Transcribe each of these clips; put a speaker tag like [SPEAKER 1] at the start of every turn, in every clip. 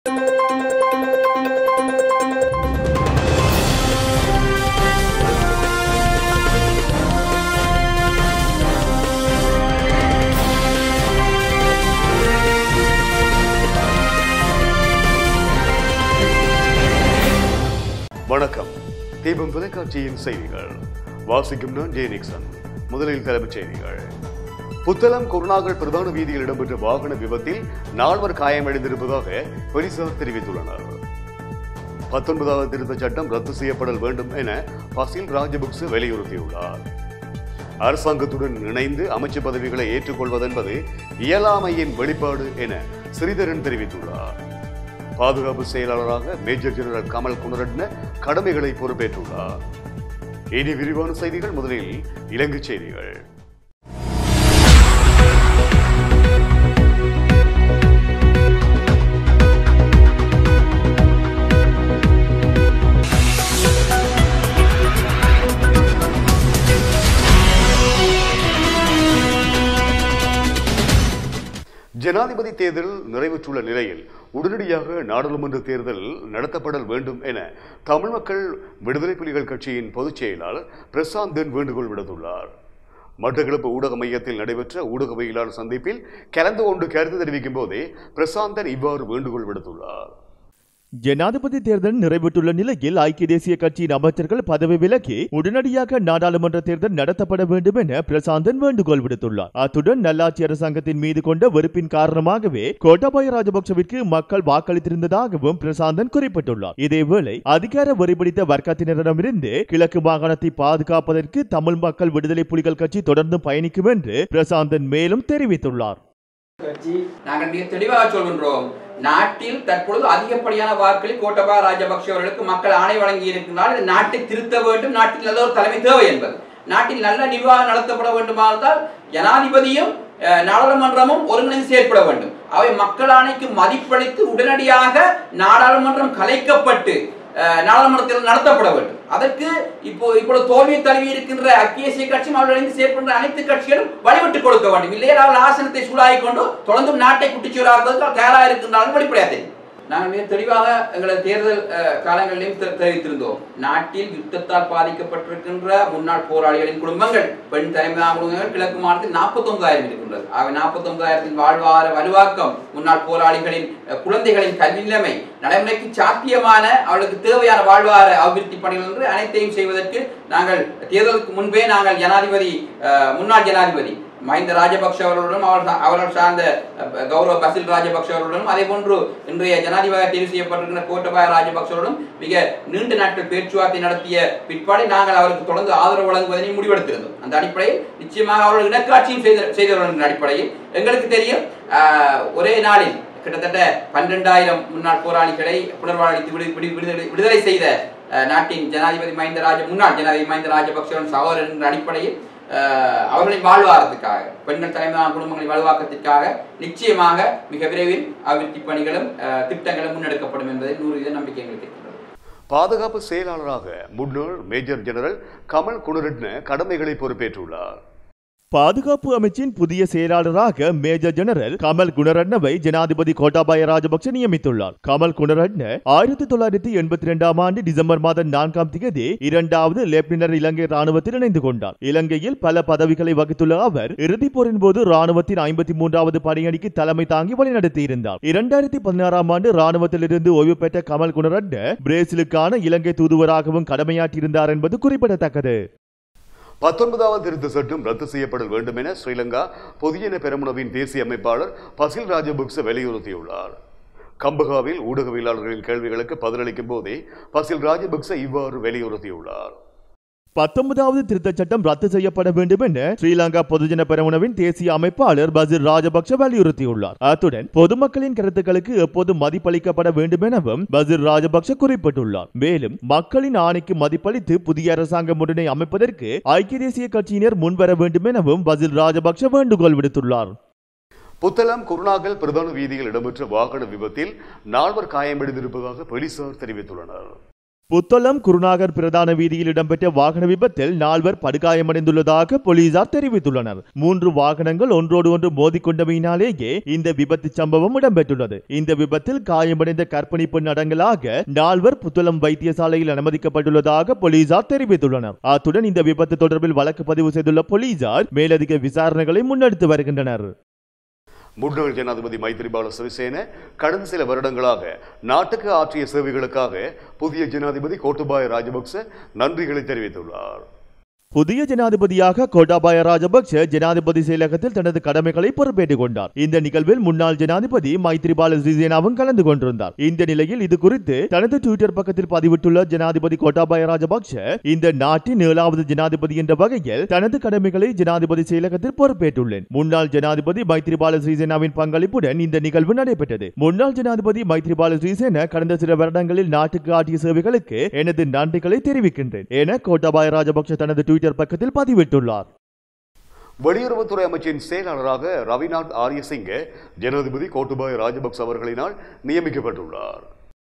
[SPEAKER 1] வணக்கம் தீபம் தொலைக்காட்சியின் செய்திகள் வாசிக்கும் நான் ஜே நிக்சன் முதலில் தலைப்புச் செய்திகள் புத்தளம் குருநாகல் பிரதான வீதியில் இடம்பெற்ற வாகன விபத்தில் நால்வர் காயமடைந்திருப்பதாக போலீசார் தெரிவித்துள்ளனர் பத்தொன்பதாவது திருத்தச் சட்டம் ரத்து செய்யப்படல் வேண்டும் என பசில் ராஜபக்ச வலியுறுத்தியுள்ளார் அரசாங்கத்துடன் இணைந்து அமைச்சு பதவிகளை ஏற்றுக்கொள்வதென்பது இயலாமையின் வெளிப்பாடு என ஸ்ரீதரன் தெரிவித்துள்ளார் பாதுகாப்பு செயலாளராக மேஜர் ஜெனரல் கமல் குணரட்ன கடமைகளை பொறுப்பேற்றுள்ளார் இனி விரிவான செய்திகள் முதலில் இலங்கை செய்திகள் ஜனாதிபதி தேர்தல் நிறைவுற்றுள்ள நிலையில் உடனடியாக நாடாளுமன்ற தேர்தல் நடத்தப்படல் வேண்டும் என தமிழ் மக்கள் விடுதலை புலிகள் கட்சியின் பொதுச் செயலாளர் பிரசாந்தன் வேண்டுகோள் விடுத்துள்ளார் மட்டக்களப்பு ஊடக மையத்தில் நடைபெற்ற ஊடகவியலாளர் சந்திப்பில் கலந்து கொண்டு கருத்து தெரிவிக்கும் போதே பிரசாந்தன் இவ்வாறு வேண்டுகோள் விடுத்துள்ளார்
[SPEAKER 2] ஜனாதிபதி தேர்தல் நிறைவேற்றுள்ள நிலையில் ஐக்கிய தேசிய கட்சியின் அமைச்சர்கள் பதவி விலகி உடனடியாக நாடாளுமன்ற தேர்தல் நடத்தப்பட வேண்டும் என பிரசாந்தன் வேண்டுகோள் விடுத்துள்ளார் அத்துடன் நல்லாட்சி அரசாங்கத்தின் மீது கொண்ட வெறுப்பின் காரணமாகவே கோட்டாபாய ராஜபக்சவிற்கு மக்கள் வாக்களித்திருந்ததாகவும் பிரசாந்தன் குறிப்பிட்டுள்ளார் இதேவேளை அதிகார வெறிபிடித்த வர்க்கத்தினரிடமிருந்து கிழக்கு மாகாணத்தை பாதுகாப்பதற்கு தமிழ் மக்கள் விடுதலை புலிகள் கட்சி தொடர்ந்து பயணிக்கும் என்று பிரசாந்தன் மேலும் தெரிவித்துள்ளார்
[SPEAKER 3] கட்சி நாங்கள் மிக தெளிவாக சொல்கின்றோம் நாட்டில் தற்பொழுது அதிகப்படியான வாக்களில் கோட்டபா ராஜபக்ஷ அவர்களுக்கு மக்கள் ஆணை வழங்கி இருக்கின்றால் இந்த நாட்டை திருத்த வேண்டும் நாட்டில் நல்ல ஒரு தலைமை தேவை என்பது நாட்டில் நல்ல நிர்வாகம் நடத்தப்பட வேண்டுமானால் ஜனாதிபதியும் அஹ், நாடாளுமன்றமும் ஒருங்கிணைந்து செயற்பட வேண்டும் அவை மக்கள் ஆணைக்கு மதிப்பளித்து உடனடியாக நாடாளுமன்றம் கலைக்கப்பட்டு அஹ், நாடாளுமன்றத்தில் நடத்தப்பட வேண்டும் அதற்கு இப்போ இப்பொழுது தோல்வியை தழுவி இருக்கின்ற ஐக்கிய தேசிய கட்சியும் அவர்கள் இணைந்து செயற்படுகின்ற அனைத்து கட்சிகளும் வழிவிட்டுக் கொடுக்க வேண்டும் இல்லையா அவர்கள் ஆசனத்தை சூடாகிக் கொண்டு தொடர்ந்து நாட்டை குட்டிச்சுவராக தயாராக இருக்கின்றாலும் வெளிப்படையாக தெரியும் நாங்கள் மிக தெளிவாக எங்களது தேர்தல் அஹ், காலங்களிலும் தெ- தெரிவித்திருந்தோம் நாட்டில் யுத்தத்தால் பாதிக்கப்பட்டிருக்கின்ற முன்னாள் போராளிகளின் குடும்பங்கள் பெண் தலைமையான குடும்பங்கள் கிழக்கு மாநிலத்தில் நாற்பத்தொன்பதாயிரம் இருக்கின்றது ஆக நாற்பத்தொன்பதாயிரத்தின் வாழ்வார வலுவாக்கம் முன்னாள் போராளிகளின் அஹ், குழந்தைகளின் கல்வி நிலைமை நடைமுறைக்கு சாத்தியமான அவர்களுக்கு தேவையான வாழ்வார அபிவிருத்தி பணிகள் என்று அனைத்தையும் செய்வதற்கு நாங்கள் தேர்தலுக்கு முன்பே நாங்கள் ஜனாதிபதி அஹ், முன்னாள் ஜனாதிபதி மஹிந்த ராஜபக்ஷ அவர்களுடனும் அவர் சா- அவர்கள் சார்ந்த அஹ், கௌரவ பசில் ராஜபக்ஷ அவர்களுடனும் அதே போன்று இன்றைய ஜனாதிபதி தெரிவு செய்யப்பட்டிருக்கிற கோட்டபாய ராஜபக்ஷவுடன் மிக நீண்ட நாட்கள் பேச்சுவார்த்தை நடத்திய பிற்பாடு நாங்கள் அவருக்கு தொடர்ந்து ஆதரவு வழங்குவதனை முடிவெடுத்திருந்தோம் அந்த அடிப்படையில் நிச்சயமாக அவர்கள் இனக்காட்சியும் செய்த செய்தவர்கள் என்ற அடிப்படையில் எங்களுக்கு தெரியும் ஆஹ், ஒரே நாளில் கிட்டத்தட்ட பன்னிரெண்டாயிரம் முன்னாள் போராளிகளை புனர்வாழ்த்து விடு விடு- விடுதலை விடுதலை செய்த அஹ், நாட்டின் ஜனாதிபதி மஹிந்த ராஜ முன்னாள் ஜனாதிபதி மஹிந்த ராஜபக்சவன் சகோதரர் என்ற அடிப்படையில் அஹ், அவர்களின் வாழ்வாரத்துக்காக பெண்கள் தலைமையான குடும்பங்களின் வலுவாக்கத்திற்காக நிச்சயமாக மிக விரைவில் அபிவிருத்தி பணிகளும் அஹ், திட்டங்களும் முன்னெடுக்கப்படும் என்பதில் நூறு வீத நம்பிக்கை எங்களுக்கு இருக்கின்றது
[SPEAKER 1] பாதுகாப்பு செயலாளராக முன்னாள் மேஜர் ஜெனரல் கமல் குணரட்ன கடமைகளை பொறுப்பேற்றுள்ளார்
[SPEAKER 2] பாதுகாப்பு அமைச்சின் புதிய செயலாளராக மேஜர் ஜெனரல் கமல் குணரட்னவை ஜனாதிபதி கோட்டாபாய ராஜபக்ச நியமித்துள்ளார் கமல் குணரட்ன ஆயிரத்தி தொள்ளாயிரத்தி எண்பத்தி இரண்டாம் ஆண்டு டிசம்பர் மாதம் நான்காம் தேதி இரண்டாவது லெப்டினன்ட் இலங்கை ராணுவத்தில் இணைந்து கொண்டார் இலங்கையில் பல பதவிகளை வகித்துள்ள அவர் இறுதிப் போரின் போது ராணுவத்தின் ஐம்பத்தி மூன்றாவது படையணிக்கு தலைமை தாங்கி வழிநடத்தியிருந்தார் இரண்டாயிரத்தி பதினாறாம் ஆண்டு ராணுவத்திலிருந்து ஓய்வு பெற்ற கமல் குணரட்ன பிரேசிலுக்கான இலங்கை தூதுவராகவும் கடமையாற்றியிருந்தார் என்பது குறிப்பிடத்தக்கது
[SPEAKER 1] பத்தொன்பதாவது திருத்த சட்டம் ரத்து செய்யப்பட வேண்டும் என ஸ்ரீலங்கா பொதுஜன பெரமுனவின் தேசிய அமைப்பாளர் பசில் ராஜபக்ச வலியுறுத்தியுள்ளார் கம்பகாவில் ஊடகவியலாளர்களின் கேள்விகளுக்கு பதிலளிக்கும் போதே பசில் ராஜபக்ச இவ்வாறு வலியுறுத்தியுள்ளார்
[SPEAKER 2] பத்தொன்பதாவது திருத்தச் சட்டம் ரத்து செய்யப்பட வேண்டும் என ஸ்ரீலங்கா பொதுஜன பெரமுனவின் தேசிய அமைப்பாளர் பசிர் ராஜபக்ஷ வலியுறுத்தியுள்ளார் அத்துடன் பொதுமக்களின் கருத்துக்களுக்கு எப்போதும் மதிப்பளிக்கப்பட வேண்டும் எனவும் பசிர் ராஜபக்ஷ குறிப்பிட்டுள்ளார் மேலும் மக்களின் ஆணைக்கு மதிப்பளித்து புதிய அரசாங்கம் ஒன்றினை அமைப்பதற்கு ஐக்கிய தேசிய கட்சியினர் முன்வர வேண்டும் எனவும் பசில் ராஜபக்ஷ வேண்டுகோள் விடுத்துள்ளார்
[SPEAKER 1] புத்தளம் குருநாகல் பிரதான வீதியில் இடம்பெற்ற வாகன விபத்தில் நால்வர் காயமடைந்திருப்பதாக போலீசார் தெரிவித்துள்ளனர்
[SPEAKER 2] புத்தளம் குருநாகர் பிரதான வீதியில் இடம்பெற்ற வாகன விபத்தில் நால்வர் படுகாயமடைந்துள்ளதாக போலீசார் தெரிவித்துள்ளனர் மூன்று வாகனங்கள் ஒன்றோடு ஒன்று மோதிக்கொண்டமையினாலேயே இந்த விபத்து சம்பவம் இடம்பெற்றுள்ளது இந்த விபத்தில் காயமடைந்த கர்ப்பிணி பெண் அடங்கலாக நால்வர் புத்தளம் வைத்தியசாலையில் அனுமதிக்கப்பட்டுள்ளதாக போலீசார் தெரிவித்துள்ளனர் அத்துடன் இந்த விபத்து தொடர்பில் வழக்கு பதிவு செய்துள்ள போலீசார் மேலதிக விசாரணைகளை முன்னெடுத்து வருகின்றனர்
[SPEAKER 1] முன்னாள் ஜனாதிபதி மைத்ரிபால சிறிசேன கடந்த சில வருடங்களாக நாட்டுக்கு ஆற்றிய சேவைகளுக்காக புதிய ஜனாதிபதி கோட்டபாய ராஜபக்ச நன்றிகளை தெரிவித்துள்ளார்
[SPEAKER 2] புதிய ஜனாதிபதியாக கோட்டாபாய ராஜபக்ஷ ஜனாதிபதி செயலகத்தில் தனது கடமைகளை பொறுப்பேற்றுக் கொண்டார் இந்த நிகழ்வில் முன்னாள் ஜனாதிபதி மைத்ரிபால சிறிசேனாவும் கலந்து கொண்டிருந்தார் இந்த நிலையில் இது குறித்து தனது ட்விட்டர் பக்கத்தில் பதிவிட்டுள்ள ஜனாதிபதி கோட்டாபாய ராஜபக்ஷ இந்த நாட்டின் ஏழாவது ஜனாதிபதி என்ற வகையில் தனது கடமைகளை ஜனாதிபதி செயலகத்தில் பொறுப்பேற்றுள்ளேன் முன்னாள் ஜனாதிபதி மைத்ரிபால சிறிசேனாவின் பங்களிப்புடன் இந்த நிகழ்வு நடைபெற்றது முன்னாள் ஜனாதிபதி மைத்ரிபால சிறிசேன கடந்த சில வருடங்களில் நாட்டுக்கு ஆற்றிய சேவைகளுக்கு எனது நன்றிகளை தெரிவிக்கின்றேன் என கோட்டாபாய ராஜபக்ஷ தனது ட்விட்டர் பக்கத்தில் பதிவிட்டுள்ளார்
[SPEAKER 1] வெளியுறவுத்துறை அமைச்சின் செயலாளராக ரவிநாத் ஆரியசிங்க ஜனாதிபதி கோட்டபாய ராஜபக்ச அவர்களினால் நியமிக்கப்பட்டுள்ளார்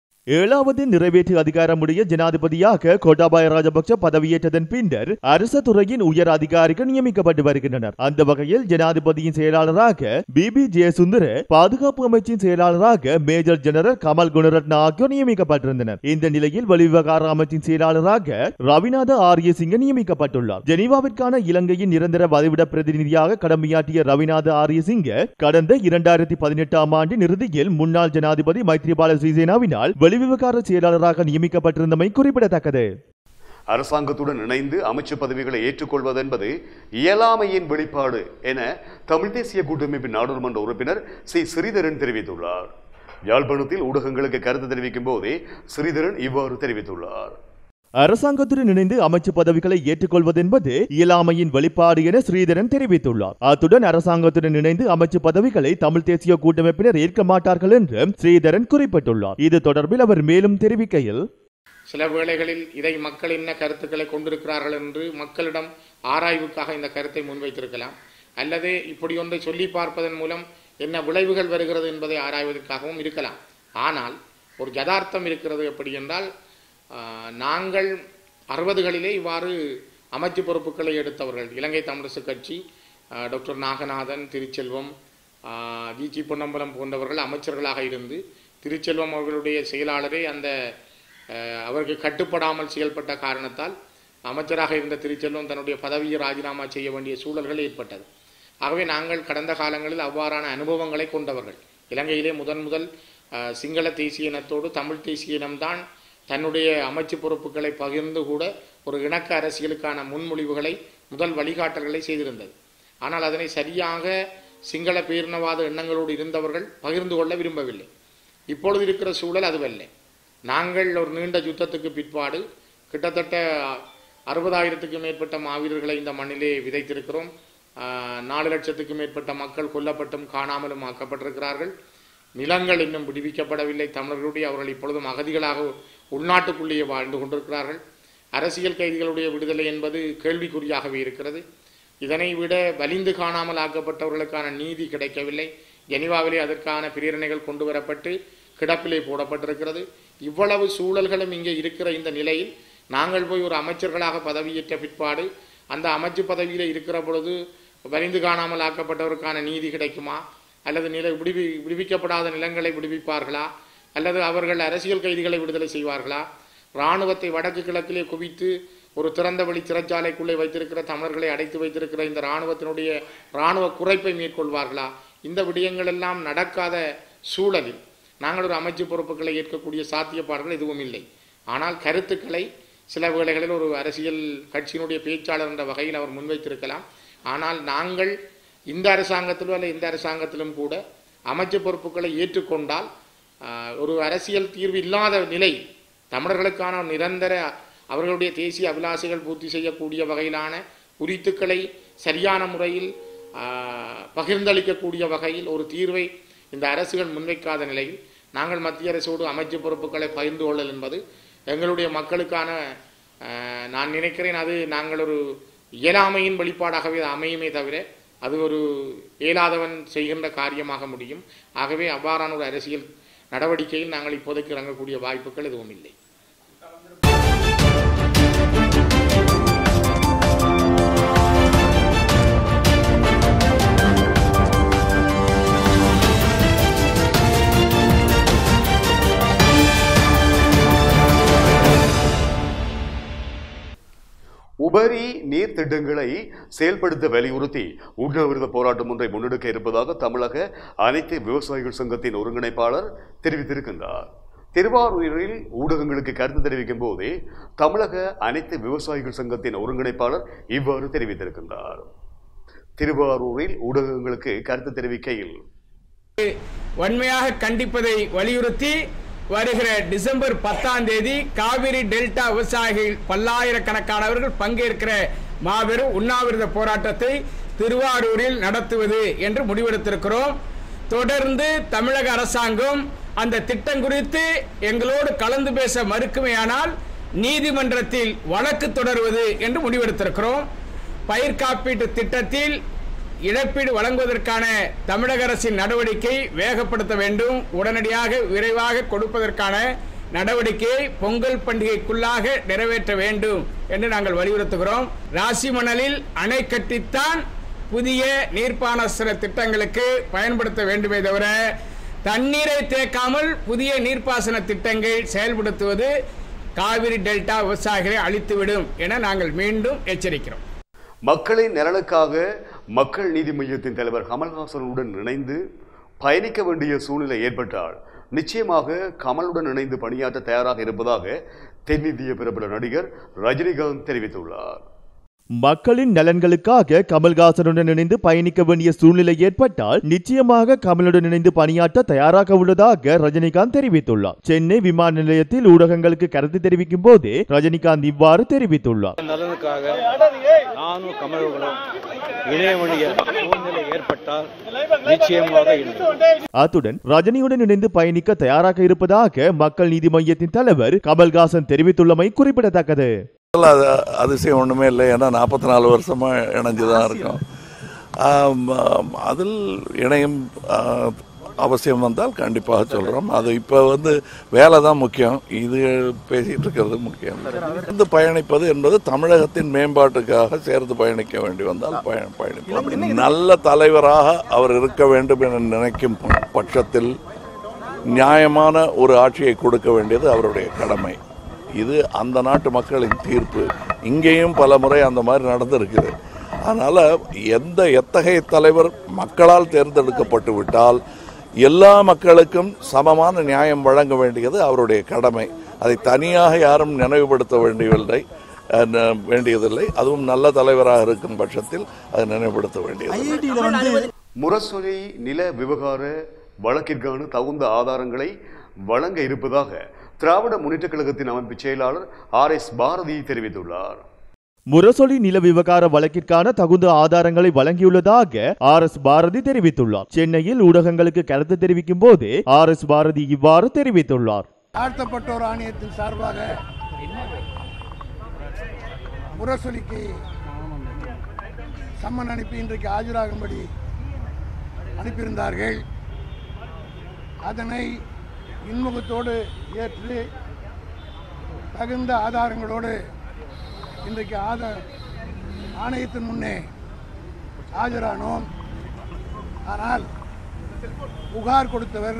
[SPEAKER 2] ஏழாவது நிறைவேற்று அதிகாரமுடைய ஜனாதிபதியாக கோட்டாபாய ராஜபக்ச பதவியேற்றதன் பின்னர் அரச துறையின் உயர் அதிகாரிகள் நியமிக்கப்பட்டு வருகின்றனர் அந்த வகையில் ஜனாதிபதியின் செயலாளராக பிபி ஜெயசுந்தர பாதுகாப்பு அமைச்சின் செயலாளராக மேஜர் ஜெனரல் கமல் குணரத்ன ஆகியோர் நியமிக்கப்பட்டிருந்தனர் இந்த நிலையில் வெளிவிவகார அமைச்சின் செயலாளராக ரவிநாத ஆரியசிங்க நியமிக்கப்பட்டுள்ளார் ஜெனீவாவிற்கான இலங்கையின் நிரந்தர வதிவிட பிரதிநிதியாக கடமையாற்றிய ரவிநாத ஆரியசிங்க கடந்த இரண்டாயிரத்தி பதினெட்டாம் ஆண்டின் இறுதியில் முன்னாள் ஜனாதிபதி மைத்ரிபால ஸ்ரீசேனாவினால் வெளிவிவகார செயலாளராக நியமிக்கப்பட்டிருந்தமை குறிப்பிடத்தக்கது
[SPEAKER 1] அரசாங்கத்துடன் இணைந்து அமைச்சு பதவிகளை ஏற்றுக்கொள்வது என்பது இயலாமையின் வெளிப்பாடு என தமிழ் தேசிய கூட்டமைப்பின் நாடாளுமன்ற உறுப்பினர் சி ஸ்ரீதரன் தெரிவித்துள்ளார் யாழ்ப்பாணத்தில் ஊடகங்களுக்கு கருத்து தெரிவிக்கும் போதே ஸ்ரீதரன் இவ்வாறு தெரிவித்துள்ளார்
[SPEAKER 2] அரசாங்கத்துடன் இணைந்து அமைச்சு பதவிகளை ஏற்றுக்கொள்வது என்பது இயலாமையின் வெளிப்பாடு என ஸ்ரீதரன் தெரிவித்துள்ளார் அத்துடன் அரசாங்கத்துடன் இணைந்து அமைச்சு பதவிகளை தமிழ் தேசிய கூட்டமைப்பினர் ஏற்க மாட்டார்கள் என்றும் ஸ்ரீதரன் குறிப்பிட்டுள்ளார் இது தொடர்பில் அவர் மேலும் தெரிவிக்கையில்
[SPEAKER 4] சில வேளைகளில் இதை மக்கள் என்ன கருத்துக்களை கொண்டிருக்கிறார்கள் என்று மக்களிடம் ஆராய்வுக்காக இந்த கருத்தை முன்வைத்திருக்கலாம் அல்லது இப்படி ஒன்றை சொல்லி பார்ப்பதன் மூலம் என்ன விளைவுகள் வருகிறது என்பதை ஆராய்வதற்காகவும் இருக்கலாம் ஆனால் ஒரு யதார்த்தம் இருக்கிறது எப்படி என்றால் ஆஹ், நாங்கள் அறுபதுகளிலே இவ்வாறு அமைச்சு பொறுப்புகளை எடுத்தவர்கள் இலங்கை தமிழரசு கட்சி ஆஹ், டாக்டர் நாகநாதன் திருச்செல்வம் ஆஹ், வி ஜி பொன்னம்பலம் போன்றவர்கள் அமைச்சர்களாக இருந்து திருச்செல்வம் அவர்களுடைய செயலாளரே அந்த அஹ், அவருக்கு கட்டுப்படாமல் செயல்பட்ட காரணத்தால் அமைச்சராக இருந்த திருச்செல்வம் தன்னுடைய பதவியை ராஜினாமா செய்ய வேண்டிய சூழல்கள் ஏற்பட்டது ஆகவே நாங்கள் கடந்த காலங்களில் அவ்வாறான அனுபவங்களை கொண்டவர்கள் இலங்கையிலே முதன் முதல் அஹ், சிங்கள தேசிய இனத்தோடு தமிழ் தேசிய இனம்தான் தன்னுடைய அமைச்சு பொறுப்புகளை பகிர்ந்து கூட ஒரு இணக்க அரசியலுக்கான முன்மொழிவுகளை முதல் வழிகாட்டல்களை செய்திருந்தது ஆனால் அதனை சரியாக சிங்கள பேரினவாத எண்ணங்களோடு இருந்தவர்கள் பகிர்ந்து கொள்ள விரும்பவில்லை இப்பொழுது இருக்கிற சூழல் அதுவல்ல நாங்கள் ஒரு நீண்ட யுத்தத்துக்கு பிற்பாடு கிட்டத்தட்ட அறுபதாயிரத்துக்கும் மேற்பட்ட மாவீரர்களை இந்த மண்ணிலே விதைத்திருக்கிறோம் ஆஹ், நாலு லட்சத்துக்கு மேற்பட்ட மக்கள் கொல்லப்பட்டும் காணாமலும் ஆக்கப்பட்டிருக்கிறார்கள் நிலங்கள் இன்னும் விடுவிக்கப்படவில்லை தமிழர்களுடைய அவர்கள் இப்பொழுதும் அகதிகளாக உள்நாட்டுக்குள்ளேயே வாழ்ந்து கொண்டிருக்கிறார்கள் அரசியல் கைதிகளுடைய விடுதலை என்பது கேள்விக்குறியாகவே இருக்கிறது இதனை விட வலிந்து காணாமல் ஆக்கப்பட்டவர்களுக்கான நீதி கிடைக்கவில்லை ஜெனிவாவிலே அதற்கான பிரேரணைகள் கொண்டு வரப்பட்டு கிடப்பிலே போடப்பட்டிருக்கிறது இவ்வளவு சூழல்களும் இங்கே இருக்கிற இந்த நிலையில் நாங்கள் போய் ஒரு அமைச்சர்களாக பதவியேற்ற பிற்பாடு அந்த அமைச்சு பதவியில் இருக்கிற பொழுது வலிந்து காணாமல் ஆக்கப்பட்டவருக்கான நீதி கிடைக்குமா அல்லது நில விடுவி விடுவிக்கப்படாத நிலங்களை விடுவிப்பார்களா அல்லது அவர்கள் அரசியல் கைதிகளை விடுதலை செய்வார்களா இராணுவத்தை வடக்கு கிழக்கிலே குவித்து ஒரு திறந்த வழி சிறைச்சாலைக்குள்ளே வைத்திருக்கிற தமிழர்களை அடைத்து வைத்திருக்கிற இந்த இராணுவத்தினுடைய இராணுவ குறைப்பை மேற்கொள்வார்களா இந்த விடயங்கள் எல்லாம் நடக்காத சூழலில் நாங்கள் ஒரு அமைச்சு பொறுப்புகளை ஏற்கக்கூடிய சாத்தியப்பாடுகள் எதுவும் இல்லை ஆனால் கருத்துக்களை சில வேளைகளில் ஒரு அரசியல் கட்சியினுடைய பேச்சாளர் என்ற வகையில் அவர் முன்வைத்திருக்கலாம் ஆனால் நாங்கள் இந்த அரசாங்கத்திலும் அல்ல இந்த அரசாங்கத்திலும் கூட அமைச்சு பொறுப்புகளை ஏற்றுக்கொண்டால் ஆஹ், ஒரு அரசியல் தீர்வு இல்லாத நிலை தமிழர்களுக்கான ஒரு நிரந்தர அவர்களுடைய தேசிய அபிலாஷைகள் பூர்த்தி செய்யக்கூடிய வகையிலான குறித்துக்களை சரியான முறையில் ஆஹ், பகிர்ந்தளிக்கக்கூடிய வகையில் ஒரு தீர்வை இந்த அரசுகள் முன்வைக்காத நிலையில் நாங்கள் மத்திய அரசோடு அமைச்சு பொறுப்புகளை பகிர்ந்து கொள்ளல் என்பது எங்களுடைய மக்களுக்கான ஆஹ், நான் நினைக்கிறேன் அது நாங்கள் ஒரு இயலாமையின் வெளிப்பாடாகவே அது அமையுமே தவிர அது ஒரு இயலாதவன் செய்கின்ற காரியமாக முடியும் ஆகவே அவ்வாறான ஒரு அரசியல் நடவடிக்கையில் நாங்கள் இப்போதைக்கு இறங்கக்கூடிய வாய்ப்புகள் எதுவும் இல்லை
[SPEAKER 1] உபரி நீர் திட்டங்களை செயல்படுத்த வலியுறுத்தி உண்ணாவிரத போராட்டம் ஒன்றை முன்னெடுக்க இருப்பதாக தமிழக அனைத்து விவசாயிகள் சங்கத்தின் ஒருங்கிணைப்பாளர் தெரிவித்திருக்கின்றார் திருவாரூரில் ஊடகங்களுக்கு கருத்து தெரிவிக்கும் போதே தமிழக அனைத்து விவசாயிகள் சங்கத்தின் ஒருங்கிணைப்பாளர் இவ்வாறு தெரிவித்திருக்கின்றார் திருவாரூரில் ஊடகங்களுக்கு கருத்து தெரிவிக்கையில்
[SPEAKER 5] வன்மையாக கண்டிப்பதை வலியுறுத்தி வருகிற டிசம்பர் பத்தாம் தேதி காவிரி டெல்டா விவசாயிகள் பல்லாயிரக்கணக்கானவர்கள் பங்கேற்கிற மாபெரும் உண்ணாவிரத போராட்டத்தை திருவாரூரில் நடத்துவது என்று முடிவெடுத்திருக்கிறோம் தொடர்ந்து தமிழக அரசாங்கம் அந்த திட்டம் குறித்து எங்களோடு கலந்து பேச மறுக்குமையானால் நீதிமன்றத்தில் வழக்கு தொடர்வது என்று முடிவெடுத்திருக்கிறோம் பயிர் காப்பீட்டு திட்டத்தில் இழப்பீடு வழங்குவதற்கான தமிழக அரசின் நடவடிக்கை வேகப்படுத்த வேண்டும் உடனடியாக விரைவாக கொடுப்பதற்கான நடவடிக்கையை பொங்கல் பண்டிகைக்குள்ளாக நிறைவேற்ற வேண்டும் என்று நாங்கள் வலியுறுத்துகிறோம் ராசிமணலில் அணை கட்டித்தான் புதிய நீர்ப்பாசன திட்டங்களுக்கு பயன்படுத்த வேண்டுமே தவிர தண்ணீரை தேக்காமல் புதிய நீர்ப்பாசன திட்டங்கள் செயல்படுத்துவது காவிரி டெல்டா விவசாயிகளை அழித்துவிடும் என நாங்கள் மீண்டும் எச்சரிக்கிறோம்
[SPEAKER 1] மக்களின் நலனுக்காக மக்கள் நீதி மையத்தின் தலைவர் கமல்ஹாசனுடன் இணைந்து பயணிக்க வேண்டிய சூழ்நிலை ஏற்பட்டால் நிச்சயமாக கமலுடன் இணைந்து பணியாற்ற தயாராக இருப்பதாக தென்னிந்திய பிரபல நடிகர் ரஜினிகாந்த் தெரிவித்துள்ளார்
[SPEAKER 2] மக்களின் நலன்களுக்காக கமல்ஹாசனுடன் இணைந்து பயணிக்க வேண்டிய சூழ்நிலை ஏற்பட்டால் நிச்சயமாக கமலுடன் இணைந்து பணியாற்ற தயாராக உள்ளதாக ரஜினிகாந்த் தெரிவித்துள்ளார் சென்னை விமான நிலையத்தில் ஊடகங்களுக்கு கருத்து தெரிவிக்கும் போதே ரஜினிகாந்த் இவ்வாறு தெரிவித்துள்ளார்
[SPEAKER 6] நலனுக்காக நானும் கமல்களும் இணைய வேண்டிய சூழ்நிலை ஏற்பட்டால் நிச்சயமாக இணைவோம்.
[SPEAKER 2] அத்துடன் ரஜினியுடன் இணைந்து பயணிக்க தயாராக இருப்பதாக மக்கள் நீதி மையத்தின் தலைவர் கமல்ஹாசன் தெரிவித்துள்ளமை குறிப்பிடத்தக்கது
[SPEAKER 7] அது அதிசயம் ஒன்றுமே இல்லை ஏன்னா நாற்பத்தி நாலு வருஷமாக இணைஞ்சு தான் இருக்கோம் ஆம், ஆம், அதில் இணையம் ஆ, அவசியம் வந்தால் கண்டிப்பாக சொல்கிறோம் அது இப்போ வந்து வேலை தான் முக்கியம் இது பேசிகிட்டு இருக்கிறது முக்கியம் சேர்ந்து பயணிப்பது என்பது தமிழகத்தின் மேம்பாட்டுக்காக சேர்ந்து பயணிக்க வேண்டி வந்தால் பய பயணிப்போம் நல்ல தலைவராக அவர் இருக்க வேண்டும் என நினைக்கும் பட்சத்தில் நியாயமான ஒரு ஆட்சியை கொடுக்க வேண்டியது அவருடைய கடமை இது அந்த நாட்டு மக்களின் தீர்ப்பு இங்கேயும் பல முறை அந்த மாதிரி நடந்திருக்குது அதனால் எந்த எத்தகைய தலைவர் மக்களால் தேர்ந்தெடுக்கப்பட்டு விட்டால் எல்லா மக்களுக்கும் சமமான நியாயம் வழங்க வேண்டியது அவருடைய கடமை அதை தனியாக யாரும் நினைவுபடுத்த வேண்டியதில்லை அஹ், ந- வேண்டியதில்லை அதுவும் நல்ல தலைவராக இருக்கும் பட்சத்தில் அதை நினைவுபடுத்த வேண்டியது
[SPEAKER 1] முரசொலி நில விவகார வழக்கிற்கான தகுந்த ஆதாரங்களை வழங்க இருப்பதாக திராவிட முன்னேற்றக் கழகத்தின் அமைப்பு செயலாளர் ஆர் எஸ் பாரதி தெரிவித்துள்ளார்
[SPEAKER 2] முரசொலி நில விவகார வழக்கிற்கான தகுந்த ஆதாரங்களை வழங்கியுள்ளதாக ஆர் எஸ் பாரதி தெரிவித்துள்ளார் சென்னையில் ஊடகங்களுக்கு கருத்து தெரிவிக்கும் போதே ஆர் எஸ் பாரதி இவ்வாறு தெரிவித்துள்ளார்
[SPEAKER 8] தாழ்த்தப்பட்டோர் ஆணையத்தின் சார்பாக முரசொலிக்கு சம்மன் அனுப்பி இன்றைக்கு ஆஜராகும்படி அனுப்பியிருந்தார்கள் அதனை இன்முகத்தோடு ஏற்று தகுந்த ஆதாரங்களோடு இன்றைக்கு ஆத ஆணையத்தின் முன்னே ஆஜரானோம் ஆனால் புகார் கொடுத்தவர்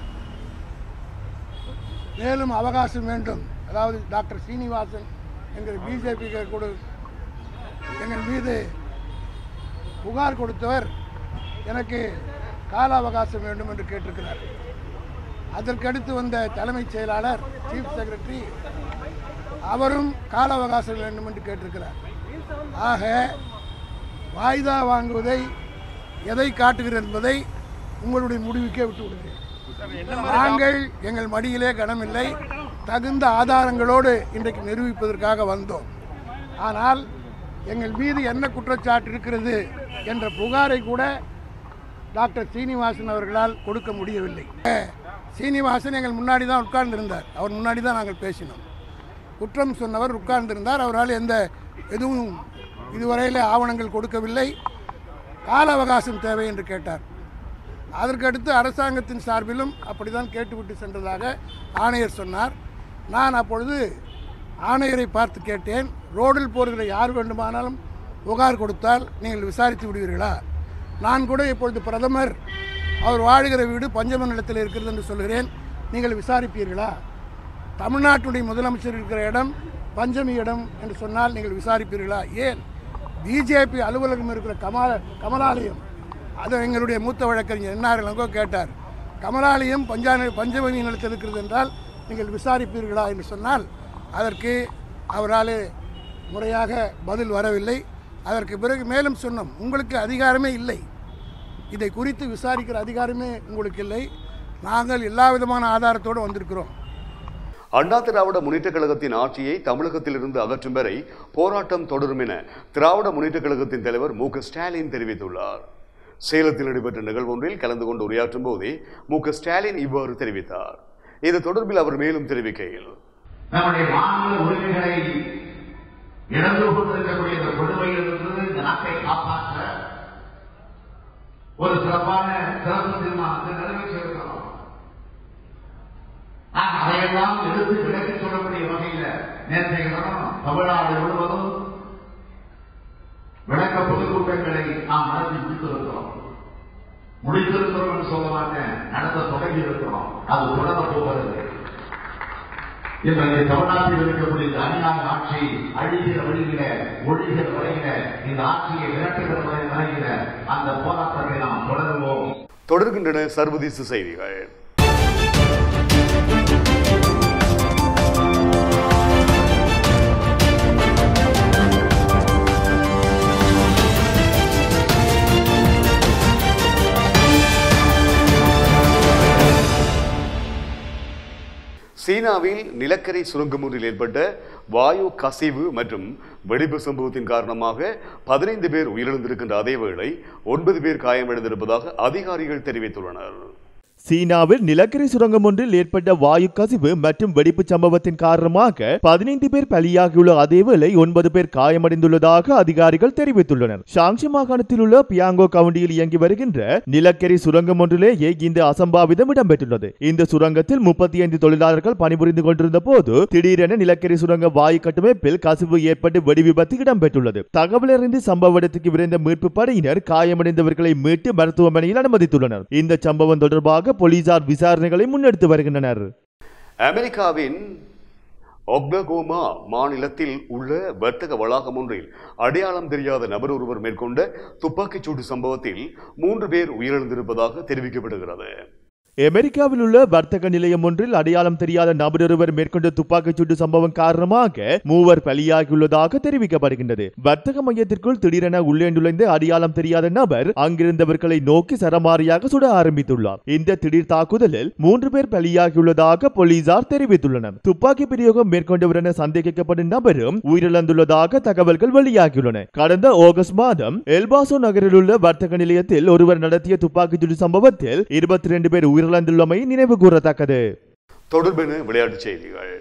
[SPEAKER 8] மேலும் அவகாசம் வேண்டும் அதாவது டாக்டர் சீனிவாசன் எங்கள் பிஜேபி கூட எங்கள் மீது புகார் கொடுத்தவர் எனக்கு கால அவகாசம் வேண்டும் என்று கேட்டிருக்கிறார் அதற்கடுத்து வந்த தலைமைச் செயலாளர் சீஃப் செக்ரட்டரி அவரும் கால அவகாசம் வேண்டும் என்று கேட்டிருக்கிறார் ஆக வாய்தா வாங்குவதை எதை காட்டுகிறது என்பதை உங்களுடைய முடிவுக்கே விட்டு விடுகிறேன் நாங்கள் எங்கள் மடியிலே கனமில்லை தகுந்த ஆதாரங்களோடு இன்றைக்கு நிரூபிப்பதற்காக வந்தோம் ஆனால் எங்கள் மீது என்ன குற்றச்சாட்டு இருக்கிறது என்ற புகாரை கூட டாக்டர் சீனிவாசன் அவர்களால் கொடுக்க முடியவில்லை சீனிவாசன் எங்கள் முன்னாடி தான் உட்கார்ந்திருந்தார் அவர் முன்னாடி தான் நாங்கள் பேசினோம் குற்றம் சொன்னவர் உட்கார்ந்திருந்தார் அவரால் எந்த எதுவும் இதுவரையில் ஆவணங்கள் கொடுக்கவில்லை கால அவகாசம் தேவை என்று கேட்டார் அதற்கடுத்து அரசாங்கத்தின் சார்பிலும் அப்படிதான் கேட்டுவிட்டு சென்றதாக ஆணையர் சொன்னார் நான் அப்பொழுது ஆணையரை பார்த்து கேட்டேன் ரோடில் போகிற யார் வேண்டுமானாலும் புகார் கொடுத்தால் நீங்கள் விசாரித்து விடுவீர்களா நான் கூட இப்பொழுது பிரதமர் அவர் வாழுகிற வீடு பஞ்சம நிலத்தில் இருக்கிறது என்று சொல்கிறேன் நீங்கள் விசாரிப்பீர்களா தமிழ்நாட்டுடைய முதலமைச்சர் இருக்கிற இடம் பஞ்சமியிடம் என்று சொன்னால் நீங்கள் விசாரிப்பீர்களா ஏன் பிஜேபி அலுவலகம் இருக்கிற கமல கமலாலயம் அதை எங்களுடைய மூத்த வழக்கறிஞர் என்ஆர் இளங்கோ கேட்டார் கமலாலயம் பஞ்சான பஞ்சமி நிலத்தில் இருக்கிறது என்றால் நீங்கள் விசாரிப்பீர்களா என்று சொன்னால் அதற்கு அவரால் முறையாக பதில் வரவில்லை அதற்கு பிறகு மேலும் சொன்னோம் உங்களுக்கு அதிகாரமே இல்லை இதை குறித்து விசாரிக்கிற அதிகாரமே உங்களுக்கு இல்லை நாங்கள் எல்லா விதமான ஆதாரத்தோடு வந்திருக்கிறோம்
[SPEAKER 1] அண்ணா திராவிட முன்னேற்ற கழகத்தின் ஆட்சியை தமிழகத்திலிருந்து அகற்றும் வரை போராட்டம் தொடரும் என திராவிட முன்னேற்ற கழகத்தின் தலைவர் மு க ஸ்டாலின் தெரிவித்துள்ளார் சேலத்தில் நடைபெற்ற நிகழ்வொன்றில் கலந்து கொண்டு உரையாற்றும் போதே மு க ஸ்டாலின் இவ்வாறு தெரிவித்தார் இது தொடர்பில் அவர் மேலும் தெரிவிக்கையில்
[SPEAKER 9] நம்முடைய மாநில உரிமைகளை இழந்து கொண்டிருக்கக்கூடிய இந்த கொடுமையிலிருந்து இந்த நாட்டை காப்பாற்ற ஒரு சிறப்பான சிறப்பு தீர்மானத்தை நிறைவேற்றியிருக்கிறோம் நான் அதையெல்லாம் எடுத்து விலக்கி சொல்லக்கூடிய வகையில் நேற்றைய தினம் தமிழ்நாடு முழுவதும் விளக்க பொதுக்கூட்டங்களை நாம் நடத்தி முடித்திருக்கிறோம் முடித்திருக்கிறோம் என்று சொல்ல மாட்டேன் நடத்த தொடங்கி இருக்கிறோம் அது தொடர போகிறது இன்றைக்கு தமிழ்நாட்டில் இருக்கக்கூடிய இந்த அநியாய ஆட்சி அழிகிற வழியில ஒழிகிற வரையில இந்த ஆட்சியை விரட்டுகிற வரை- வரையில அந்த போராட்டத்தை நாம் தொடருவோம்
[SPEAKER 1] தொடர்கின்றன சர்வதேச செய்திகள் சீனாவில் நிலக்கரி சுரங்கம் ஒன்றில் ஏற்பட்ட வாயு கசிவு மற்றும் வெடிப்பு சம்பவத்தின் காரணமாக பதினைந்து பேர் உயிரிழந்திருக்கின்ற அதேவேளை ஒன்பது பேர் காயமடைந்திருப்பதாக அதிகாரிகள் தெரிவித்துள்ளனர்
[SPEAKER 2] சீனாவில் நிலக்கரி சுரங்கம் ஒன்றில் ஏற்பட்ட வாயு கசிவு மற்றும் வெடிப்பு சம்பவத்தின் காரணமாக பதினைந்து பேர் பலியாகியுள்ள அதேவேளை ஒன்பது பேர் காயமடைந்துள்ளதாக அதிகாரிகள் தெரிவித்துள்ளனர் ஷாங்ஷி மாகாணத்தில் உள்ள பியாங்கோ கவுண்டியில் இயங்கி வருகின்ற நிலக்கரி சுரங்கம் ஒன்றிலேயே இந்த அசம்பாவிதம் இடம்பெற்றுள்ளது இந்த சுரங்கத்தில் முப்பத்தி ஐந்து தொழிலாளர்கள் பணிபுரிந்து கொண்டிருந்த போது திடீரென நிலக்கரி சுரங்க வாயு கட்டமைப்பில் கசிவு ஏற்பட்டு வெடி விபத்து இடம்பெற்றுள்ளது தகவல் அறிந்து சம்பவ இடத்துக்கு விரைந்த மீட்பு படையினர் காயமடைந்தவர்களை மீட்டு மருத்துவமனையில் அனுமதித்துள்ளனர் இந்த சம்பவம் தொடர்பாக போலீசார் விசாரணைகளை முன்னெடுத்து வருகின்றனர்
[SPEAKER 1] அமெரிக்காவின் ஒக்லகோமா மாநிலத்தில் உள்ள வர்த்தக வளாகம் ஒன்றில் அடையாளம் தெரியாத நபர் ஒருவர் மேற்கொண்ட துப்பாக்கிச்சூடு சம்பவத்தில் மூன்று பேர் உயிரிழந்திருப்பதாக தெரிவிக்கப்படுகிறது
[SPEAKER 2] அமெரிக்காவில் உள்ள வர்த்தக நிலையம் ஒன்றில் அடையாளம் தெரியாத நபர் ஒருவர் மேற்கொண்ட துப்பாக்கிச் சூட்டு சம்பவம் காரணமாக மூவர் பலியாகியுள்ளதாக தெரிவிக்கப்படுகின்றது வர்த்தக மையத்திற்குள் திடீரென உள்ளே நுழைந்து அடையாளம் தெரியாத நபர் அங்கிருந்தவர்களை நோக்கி சரமாரியாக சுட ஆரம்பித்துள்ளார் இந்த திடீர் தாக்குதலில் மூன்று பேர் பலியாகியுள்ளதாக போலீசார் தெரிவித்துள்ளனர் துப்பாக்கி பிரயோகம் மேற்கொண்டவர் என சந்தேகிக்கப்படும் நபரும் உயிரிழந்துள்ளதாக தகவல்கள் வெளியாகியுள்ளன கடந்த ஆகஸ்ட் மாதம் எல்பாசோ நகரில் உள்ள வர்த்தக நிலையத்தில் ஒருவர் நடத்திய துப்பாக்கிச்சூடு சம்பவத்தில் இருபத்தி ரெண்டு பேர் உயிரிழந்துள்ளமை நினைவு கூறத்தக்கது
[SPEAKER 1] தொடர்பென விளையாட்டுச் செய்திகள்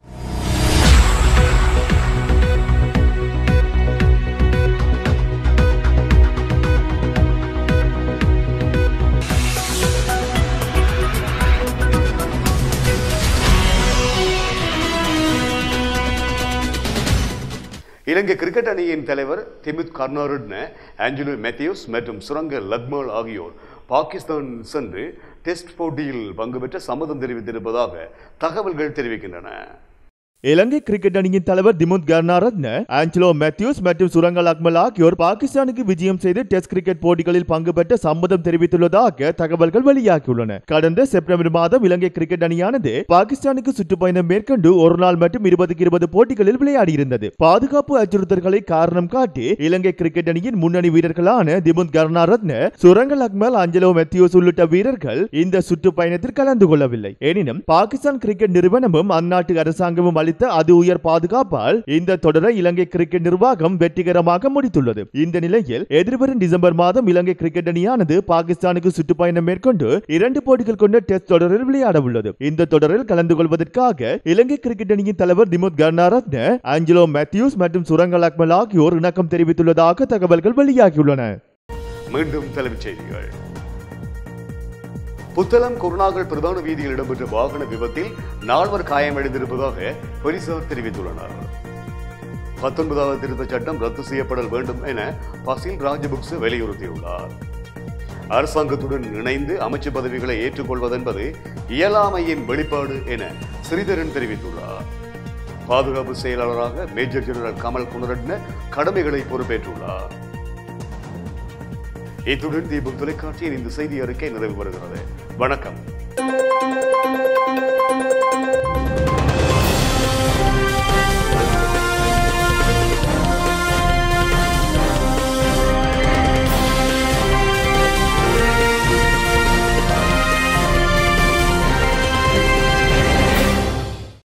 [SPEAKER 1] இலங்கை கிரிக்கெட் அணியின் தலைவர் திமித் கர்னாரட்ன ஆஞ்சலோ மேத்யூஸ் மற்றும் சுரங்க லக்மால் ஆகியோர் பாகிஸ்தான் சென்று டெஸ்ட் போட்டியில் பங்கு பெற்ற சம்மதம் தெரிவித்திருப்பதாக தகவல்கள் தெரிவிக்கின்றன
[SPEAKER 2] இலங்கை கிரிக்கெட் அணியின் தலைவர் திமுத் கர்னாரத்ன ஆஞ்சலோ மேத்யூஸ் மற்றும் சுரங்கல் அக்மல் ஆகியோர் பாகிஸ்தானுக்கு விஜயம் செய்து டெஸ்ட் கிரிக்கெட் போட்டிகளில் பங்கு பெற்ற சம்மதம் தெரிவித்துள்ளதாக தகவல்கள் வெளியாகியுள்ளன கடந்த செப்டம்பர் மாதம் இலங்கை கிரிக்கெட் அணியானது பாகிஸ்தானுக்கு சுற்றுப்பயணம் மேற்கொண்டு ஒரு நாள் மற்றும் இருபதுக்கு இருபது போட்டிகளில் விளையாடியிருந்தது பாதுகாப்பு அச்சுறுத்தல்களை காரணம் காட்டி இலங்கை கிரிக்கெட் அணியின் முன்னணி வீரர்களான திமுத் கர்னாரத்ன சுரங்கல் அக்மல் அஞ்சலோ மெத்தியோஸ் உள்ளிட்ட வீரர்கள் இந்த சுற்றுப்பயணத்தில் கலந்து கொள்ளவில்லை எனினும் பாகிஸ்தான் கிரிக்கெட் நிறுவனமும் அந்நாட்டு அரசாங்கமும் அளித்த அது உயர் பாதுகாப்பால் இந்த தொடரை இலங்கை கிரிக்கெட் நிர்வாகம் வெற்றிகரமாக முடித்துள்ளது இந்த நிலையில் எதிர்வரும் டிசம்பர் மாதம் இலங்கை கிரிக்கெட் அணியானது பாகிஸ்தானுக்கு சுற்றுப்பயணம் மேற்கொண்டு இரண்டு போட்டிகள் கொண்ட டெஸ்ட் தொடரில் விளையாட உள்ளது இந்த தொடரில் கலந்து கொள்வதற்காக இலங்கை கிரிக்கெட் அணியின் தலைவர் திமுத் கர்னாரத்ன ஆஞ்சலோ மேத்யூஸ் மற்றும் சுரங்கல் அக்மல் ஆகியோர் இணக்கம் தெரிவித்துள்ளதாக தகவல்கள் வெளியாகியுள்ளன
[SPEAKER 1] மீண்டும் தலைப்புச் செய்திகள் புத்தளம் குருநாகல் பிரதான வீதியில் இடம்பெற்ற வாகன விபத்தில் நால்வர் காயமடைந்திருப்பதாக போலீசார் தெரிவித்துள்ளனர் பத்தொன்பதாவது திருத்தச் சட்டம் ரத்து செய்யப்படல் வேண்டும் என பசில் ராஜபக்ச வலியுறுத்தியுள்ளார் அரசாங்கத்துடன் இணைந்து அமைச்சு பதவிகளை ஏற்றுக்கொள்வதென்பது இயலாமையின் வெளிப்பாடு என ஸ்ரீதரன் தெரிவித்துள்ளார் பாதுகாப்பு செயலாளராக மேஜர் ஜெனரல் கமல் குணரட்ன கடமைகளை பொறுப்பேற்றுள்ளார் இத்துடன் தீபம் தொலைக்காட்சியின் இந்த செய்தி அறிக்கை நிறைவு பெறுகிறது வணக்கம்